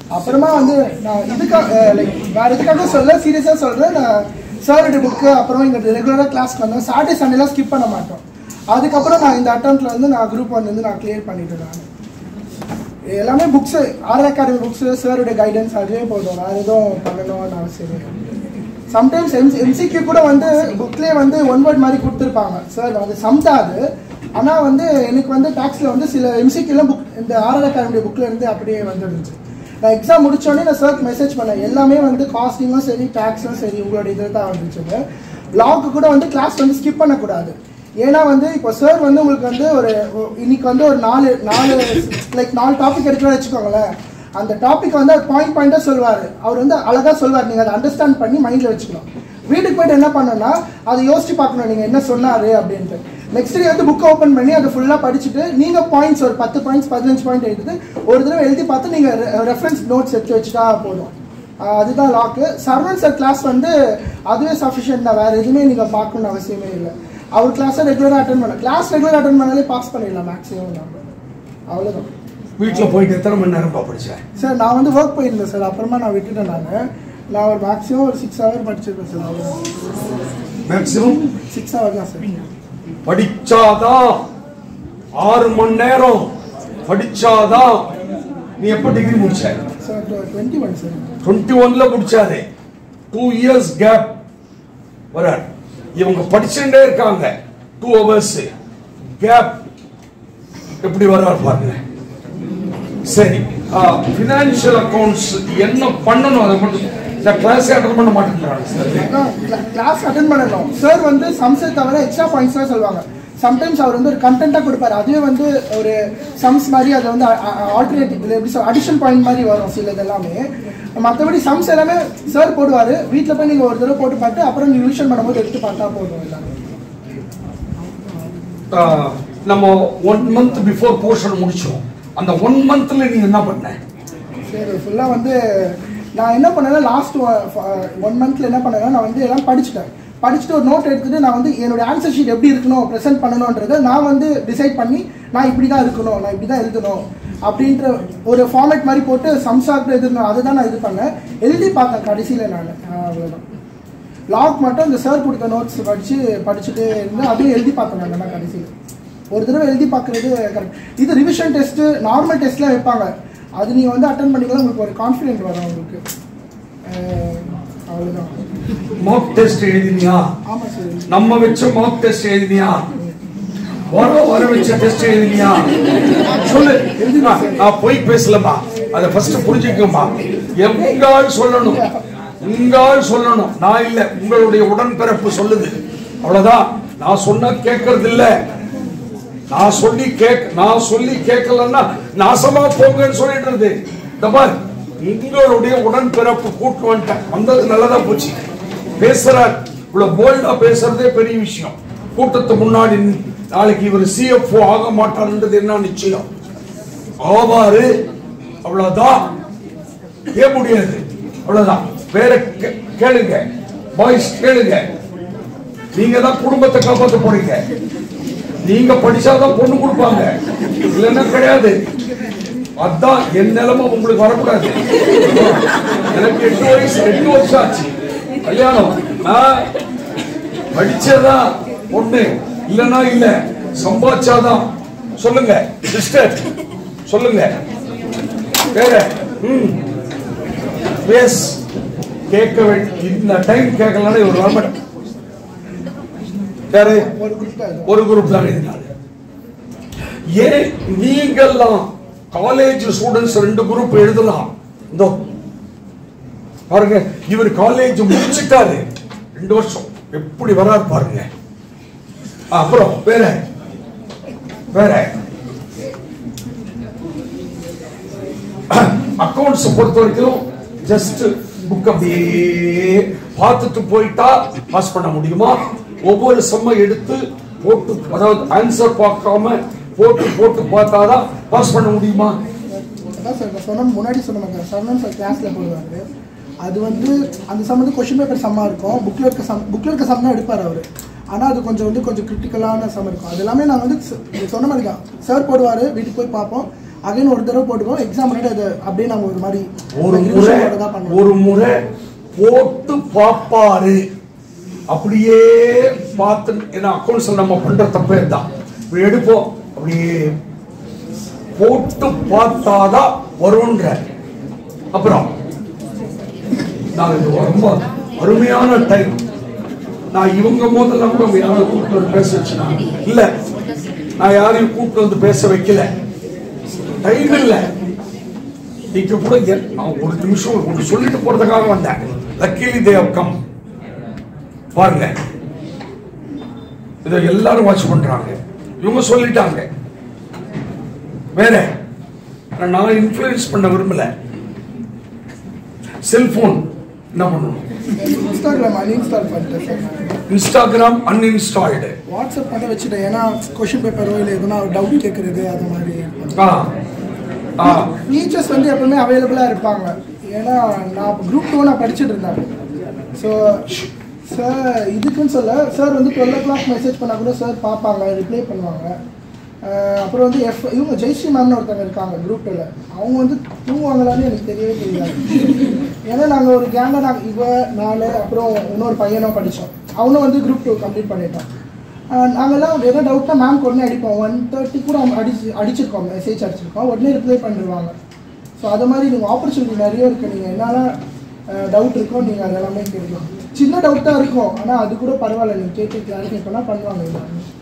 அப்புறமா வந்து நான் இதுக்காக லைக் வேற எதுக்காக சொல்ல சீரியஸாக சொல்கிறேன் நான் சாரோட புக்கு அப்புறம் இங்கே ரெகுலராக கிளாஸ்க்கு வந்தேன் சாட்டர்டே சண்டேலாம் ஸ்கிப் பண்ண மாட்டோம் அதுக்கப்புறம் நான் இந்த அட்டம்ப்ட்ல வந்து நான் குரூப் ஒன் வந்து நான் கிளியர் பண்ணிட்டேன் நான் எல்லாமே புக்ஸ் ஆர் அகாடமி புக்ஸ் சாரோட கைடன்ஸ் அதுவே போதும் வேறு எதுவும் பண்ணணும்னு அவசியம் இல்லை சம்டைம்ஸ் எம்சி எம்சிக்யூ கூட வந்து புக்லேயே வந்து ஒன் வேர்ட் மாதிரி கொடுத்துருப்பாங்க சார் அது சம் தான் அது ஆனால் வந்து எனக்கு வந்து டாக்ஸில் வந்து சில எம்சிக்யூலாம் புக் இந்த ஆர்ஆர் அகாடமி புக்கில் இருந்து அப்படியே வந்துருந்துச்சு நான் எக்ஸாம் முடிச்சோடனே நான் சார்க்கு மெசேஜ் பண்ணேன் எல்லாமே வந்து காஸ்டிங்கும் சரி டேக்ஸும் சரி உங்களோட இதில் தான் வந்துச்சுங்க லாக்கு கூட வந்து கிளாஸ் வந்து ஸ்கிப் பண்ணக்கூடாது ஏன்னா வந்து இப்போ சார் வந்து உங்களுக்கு வந்து ஒரு ஒ- இன்னைக்கு வந்து ஒரு நாலு நாலு லைக் நாலு டாபிக் எடுக்கிறோம்னு வச்சுக்கோங்களேன் அந்த டாபிக் வந்து அவர் பாயிண்ட் பாயிண்டாக சொல்வார் அவர் வந்து அழகாக சொல்வார் நீங்கள் அதை அண்டர்ஸ்டாண்ட் பண்ணி மைண்டில் வச்சுக்கணும் வீட்டுக்கு போயிட்டு என்ன பண்ணணும்னா அதை யோசிச்சு பார்க்கணும் நீங்கள் என்ன சொன்னார் அப்படின்ட்டு நெக்ஸ்ட் டே வந்து புக்கை ஓப்பன் பண்ணி அதை ஃபுல்லாக படிச்சுட்டு நீங்கள் பாயிண்ட்ஸ் ஒரு பத்து பாயிண்ட்ஸ் பதினஞ்சு பாயிண்ட் எடுத்து ஒரு தடவை எழுதி பார்த்து நீங்கள் ரெஃபரன்ஸ் நோட்ஸ் எடுத்து வச்சுட்டா போதும் ஆஹ் அதுதான் லாக்கு சரவணன் சார் கிளாஸ் வந்து அதுவே சஃபிஷியன்ட் தான் வேறு எதுவுமே நீங்கள் பார்க்கணும்னு அவசியமே இல்லை அவர் கிளாஸை ரெகுலராக அட்டன் பண்ண கிளாஸ் ரெகுலராக அட்டன் பண்ணாலே பாஸ் பண்ணிடலாம் மேக்ஸிமம் நம்ம அவ்வளோதான் வீட்டில் போயிட்டு எத்தனை மணி நேரம் படிச்சேன் சார் நான் வந்து ஒர்க் போயிருந்தேன் சார் அப்புறமா நான் விட்டுட்டேன் நான் நான் ஒரு மேக்ஸிமம் ஒரு சிக்ஸ் ஹவர் படிச்சிருப்பேன் சார் அவ்வளோ மேக்சிமம் சிக்ஸ் ஹவர் தான் சார் படிச்சாதான் ஆறு மணி நேரம் படிச்சாதான் நீ எப்ப டிகிரி முடிச்ச sir twenty one sir twenty ஒன்ல முடிச்சாதே டூ இயர்ஸ் கேப் வர இவங்க படிச்சுட்டே இருக்காங்க டூ ஹவர்ஸ் கேப் எப்படி வர்றாரு பாருங்க சரி ஃபினான்ஷியல் அக்கவுண்ட்ஸ் என்ன பண்ணணும் அதை மட்டும் இந்த கிளாஸ் அட்டன் பண்ண மாட்டேங்கிறாங்க சார் கிளாஸ் அட்டன் பண்ணணும் சார் வந்து சம்ஸை தவிர எக்ஸ்ட்ரா பாயிண்ட்ஸ்லாம் சொல்லுவாங்க சம்டைம்ஸ் அவர் வந்து ஒரு கண்டென்ட்டாக கொடுப்பாரு அதுவே வந்து ஒரு சம்ஸ் மாதிரி அதை வந்து ஆல்டர்னேட்டிவ் எப்படி சொல் அடிஷன் பாயிண்ட் மாதிரி வரும் சில இது எல்லாமே மற்றபடி சம்ஸ் எல்லாமே சார் போடுவார் வீட்டில் போய் நீங்கள் ஒரு தடவை போட்டு பார்த்து அப்புறம் நீங்கள் ரிவிஷன் பண்ணும்போது எடுத்து பார்த்தா போதும் எல்லாமே ஆஹ், நம்ம ஒன் மந்த் பிஃபோர் போர்ஷன் முடிச்சோம் அந்த ஒன் மந்த்ல நீ என்ன பண்ண சரி ஃபுல்லாக வந்து நான் என்ன பண்ணேன்னா லாஸ்ட் ஒன் மந்த்ல என்ன பண்ணேன்னா நான் வந்து எல்லாம் படிச்சுட்டேன் படிச்சுட்டு ஒரு நோட் எடுத்துட்டு நான் வந்து என்னோட ஆன்சர் ஷீட் எப்படி இருக்கணும் ப்ரெசென்ட் பண்ணணுன்றதை நான் வந்து டிசைட் பண்ணி நான் இப்படி தான் இருக்கணும் நான் இப்படி தான் எழுதணும் அப்படின்ற ஒரு ஃபார்மேட் மாதிரி போட்டு சம்சாக்டு எழுதணும் அதை தான் நான் இது பண்ணேன் எழுதி பார்த்தேன் கடைசியில் நான் அவ்வளோதான் லாக் மட்டும் இந்த சார் கொடுத்த நோட்ஸ் படித்து படிச்சுட்டு இருந்து அதையும் எழுதி பார்த்தேன் நான் கடைசியில் ஒரு தடவை எழுதி பார்க்குறது கரெக்ட் இது ரிவிஷன் டெஸ்ட்டு நார்மல் டெஸ்ட்லாம் வைப்பாங்க அது நீங்கள் வந்து அட்டன் பண்ணிக்கலாம் உங்களுக்கு ஒரு கான்ஃபிடென்ட் வரும் உங்களுக்கு அஹ், அவ்வளவுதான் மார்க் டெஸ்ட் எழுதினியா ஆமாம் சார் நம்ம வச்ச மார்க் டெஸ்ட் எழுதினியா வர வர வச்ச டெஸ்ட் எழுதினியா சொல்லு எழுதினா நான் போய் பேசலமா அதை ஃபர்ஸ்ட் புரிஞ்சுக்கமா எங்கால் சொல்லணும் உங்கால் சொல்லணும் நான் இல்ல உங்களுடைய உடன்பிறப்பு சொல்லுது அவ்வளவுதான் நான் சொன்னா கேட்கறது இல்ல நான் சொல்லி கேக் நான் சொல்லி கேட்கலன்னா நாசமா போங்கன்னு சொல்லிட்டு இருந்து இந்த பார் உங்களுடைய உடன்பிறப்பு கூட்டு வந்துட்டேன் வந்தது நல்லதா போச்சு பேசுறார் இவ்வளவு போல்டா பேசுறதே பெரிய விஷயம் கூட்டத்து முன்னாடி நின்னு, நாளைக்கு இவர் சிஎஃப்ஓ ஆக மாட்டார்ன்றது என்ன நிச்சயம் ஆவாரு அவ்வளவுதான் ஏன் முடியாது அவ்வளவுதான் வேற கே- கேளுங்க பாய்ஸ் கேளுங்க நீங்க தான் குடும்பத்தை காப்பாத்த போறீங்க நீங்க படிச்சாதான் பொண்ணு கொடுப்பாங்க இல்லைன்னா கிடையாது அதான் என் நிலைமை உங்களுக்கு வரக்கூடாது எனக்கு எட்டு வயசு எட்டு வருஷம் ஆச்சு கல்யாணம் நான் படிச்சதான் பொண்ணு இல்லைன்னா இல்ல சம்பாதிச்சாதான் சொல்லுங்க சிஸ்டர் சொல்லுங்க வேற ம் எஸ் கேட்க வேண்டிய இந்த டைம் கேட்கலன்னா இவர் வரமாட்டேன் யாரு ஒரு குரூப் தான் இது. ஒரு குரூப் தான் எழுதினாரு ஏன் நீங்கெல்லாம் காலேஜ் ஸ்டூடெண்ட்ஸ் ரெண்டு குரூப் எழுதலாம் இதோ பாருங்க இவர் காலேஜ் முடிச்சிட்டாரு ரெண்டு வருஷம் எப்படி வராரு பாருங்க அப்புறம் வேற வேற அக்கவுண்ட்ஸ் பொறுத்த வரைக்கும் ஜஸ்ட் புக் அப்படியே பார்த்துட்டு போயிட்டா பாஸ் பண்ண முடியுமா ஒவ்வொரு செம்ம எடுத்து போட்டு அதாவது ஆன்சர் பார்க்காம போட்டு போட்டு பார்த்தாதான் பாஸ் பண்ண முடியுமா அதான் சார் நான் சொன்ன முன்னாடி சொன்ன மாதிரி சரணன் சார் கிளாஸில் போடுவார் அது வந்து அந்த சம் வந்து கொஷின் பேப்பர் சம்மாக இருக்கும் புக்கில் இருக்க சம் புக்கில் இருக்க சம் தான் எடுப்பார் அவர் ஆனால் அது கொஞ்சம் வந்து கொஞ்சம் கிரிட்டிக்கலான சம் இருக்கும் அது எல்லாமே நான் வந்து ச- நீங்க சொன்ன மாதிரி தான் சார் போடுவார் வீட்டுக்கு போய் பார்ப்போம் அகைன் ஒரு தடவை போட்டுக்கோ எக்ஸாம் பண்ணிட்டு அது அப்படியே நம்ம ஒரு மாதிரி ஒரு revision முறை மட்டும் தான் பண்ணுவோம் ஒரு முறை போட்டு பாப்பாரு அப்படியே பார்த்து ஏன்னா அக்கௌண்ட்ஸ்ல நம்ம பண்ற தப்பே தான் இப்படி எடுப்போம் அப்படியே போட்டு பார்த்தாதான் வரும்ன்ற அப்புறம் நான் இது ரொம்ப அருமையான டைம் நான் இவங்க முதல்ல கூட யாரும் கூப்பிட்டு வந்து பேச வச்சுனா இல்ல நான் யாரையும் கூப்பிட்டு வந்து பேச வைக்கல டைம் இல்லை நீங்க கூட என்- நான் ஒரு நிமிஷம் ஒன்று சொல்லிட்டு போறதுக்காக வந்தேன் லக்கிலி தேவ் கம் பாருங்க இதை எல்லாரும் வாட்ச் பண்றாங்க இவங்க சொல்லிட்டாங்க வேற ஆனா நான் இன்ஃப்ளூயன்ஸ் பண்ண விரும்பல செல்போன் என்ன பண்ணணும் இன்ஸ்டாகிராம் அன்இன்ஸ்டால் பண்ணிட்டேன் சார் இன்ஸ்டாகிராம் அன்இன்ஸ்டால்டு வாட்ஸ்அப் பண்ண வச்சுட்டேன் ஏன்னா கொஷின் பேப்பரோ இல்லை எதுனா டவுட் கேட்குறது அது மாதிரி ஆ ஆ டீச்சர்ஸ் வந்து எப்பவுமே அவைலபிளாக இருப்பாங்க ஏன்னா நான் குரூப் டூ நான் படிச்சுட்டு இருந்தேன் ஸோ சார் இதுக்குன்னு சொல்ல சார் வந்து டுவெல் ஓ கிளாக் மெசேஜ் பண்ணால் கூட சார் பார்ப்பாங்க ரிப்ளை பண்ணுவாங்க அஹ் அப்புறம் வந்து எஃப் இவங்க ஜெயஸ்ரீ மேம்னு ஒருத்தவங்க இருக்காங்க குரூப் டூவில் அவங்க வந்து தூங்குவாங்களான்னு எனக்கு தெரியவே தெரியாது ஏன்னா நாங்கள் ஒரு கேங்காக நாங்கள் இவ நாலு அப்புறம் இன்னொரு பையனும் படித்தோம் அவனும் வந்து குரூப் டூ கம்ப்ளீட் பண்ணிட்டான் அஹ் நாங்கெல்லாம் எதோ டவுட்டாக மேம் உடனே அடிப்போம் ஒன் தேர்ட்டி கூட அவங்க அடிச்சு அடிச்சிருக்கோம் மெசேஜ் அடிச்சிருக்கோம் உடனே ரிப்ளை பண்ணிடுவாங்க ஸோ அது மாதிரி நீங்கள் ஆப்பர்ச்சுனிட்டி நிறைய இருக்குது நீங்கள் என்னெல்லாம் டவுட் இருக்கோ நீங்கள் அதெல்லாமே கேட்கலாம் சின்ன டவுட்டாக இருக்கும் ஆனால் அது கூட பரவாயில்ல நீங்கள் கேட்டு கிளாரிஃபை பண்ணால் பண்ணுவாங்க எல்லாருமே